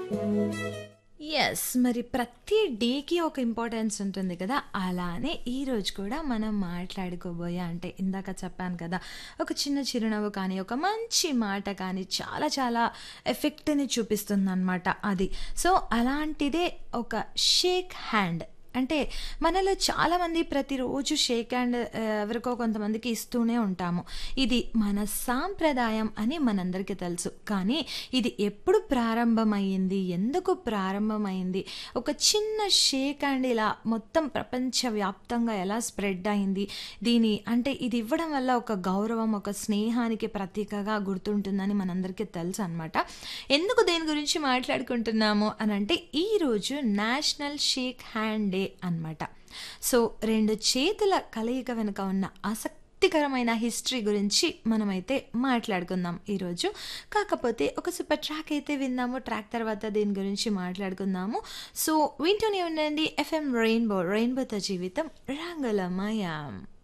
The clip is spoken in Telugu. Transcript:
యెస్. మరి ప్రతి డేకి ఒక ఇంపార్టెన్స్ ఉంటుంది కదా! అలానే ఈరోజు కూడా మనం మాట్లాడుకోబోయే అంటే ఇందాక చెప్పాను కదా! ఒక చిన్న చిరునవ్వు కానీ, ఒక మంచి మాట కానీ చాలా చాలా ఎఫెక్ట్‌ని చూపిస్తుందనమాట అది. సో, అలాంటిదే ఒక షేక్ హ్యాండ్. అంటే మనలో చాలామంది ప్రతిరోజు షేక్ హ్యాండ్ ఆహ్, ఎవరికో కొంతమందికి ఇస్తూనే ఉంటాము. ఇది మన సాంప్రదాయం అని మనందరికీ తెలుసు. కానీ ఇది ఎప్పుడు ప్రారంభమయ్యింది? ఎందుకు ప్రారంభమైంది? ఒక చిన్న షేక్ హ్యాండ్ ఇలా మొత్తం ప్రపంచవ్యాప్తంగా ఎలా స్ప్రెడ్ అయింది? దీని అంటే ఇది ఇవ్వడం వల్ల ఒక గౌరవం, ఒక స్నేహానికి ప్రతీకగా గుర్తుంటుందని మనందరికీ తెలుసనమాట. ఎందుకు దీని గురించి మాట్లాడుకుంటున్నాము అనంటే ఈరోజు నేషనల్ షేక్ హ్యాండ్ డే అనమాట. సో, 2 చేతుల కలయిక వెనుక ఉన్న ఆసక్తికరమైన హిస్టరీ గురించి మనమైతే మాట్లాడుకుందాం ఈరోజు. కాకపోతే ఒక సూపర్ ట్రాక్ అయితే విందాము. ట్రాక్ తర్వాత దీని గురించి మాట్లాడుకుందాము. సో, వింటూనే ఉండండి ఎఫ్ఎం రెయిన్బో. రెయిన్బోతో జీవితం రంగులమయం.